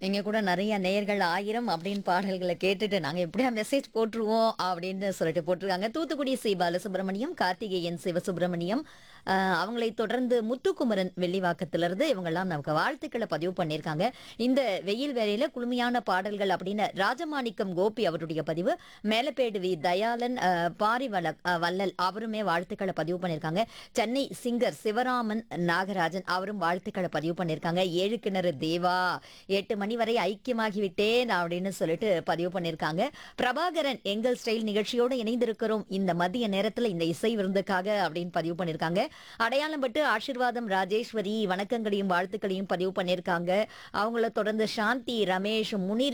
இங்க கூட நிறைய நேயர்கள் ஆயிரம் அப்படின்னு பாடல்களை கேட்டுட்டு நாங்க எப்படியா மெசேஜ் போட்டுருவோம் அப்படின்னு சொல்லிட்டு போட்டிருக்காங்க தூத்துக்குடி சி பாலசுப்ரமணியம் கார்த்திகேயன் சிவசுப்ரமணியம் ஆஹ், அவங்களை தொடர்ந்து முத்துக்குமரன் வெள்ளிவாக்கத்திலிருந்து இவங்கெல்லாம் நமக்கு வாழ்த்துக்களை பதிவு பண்ணியிருக்காங்க இந்த வெயில் வேளையில குளுமையான பாடல்கள் அப்படின்னு ராஜமாணிக்கம் கோபி அவருடைய பதிவு மேலப்பேடு வி தயாளன் ஆஹ், பாரிவல ஆஹ், வள்ளல் அவருமே வாழ்த்துக்களை பதிவு பண்ணியிருக்காங்க சென்னை சிங்கர் சிவராமன் நாகராஜன் அவரும் வாழ்த்துக்களை பதிவு பண்ணியிருக்காங்க ஏழு கிணறு தேவா எட்டு மணி வரை ஐக்கியமாகி விட்டேன் அப்படின்னு சொல்லிட்டு பதிவு பண்ணியிருக்காங்க பிரபாகரன் எங்கள் ஸ்டைல் நிகழ்ச்சியோடு இணைந்திருக்கிறோம் இந்த மதிய நேரத்துல இந்த இசை விருந்துக்காக அப்படின்னு பதிவு பண்ணியிருக்காங்க அடையாளம் பட்டு ஆசீர்வாதம் ராஜேஸ்வரி வணக்கங்களையும் வாழ்த்துக்களையும் பதிவு பண்ணியிருக்காங்க அவங்கள தொடர்ந்து சாந்தி ரமேஷ் முனீர்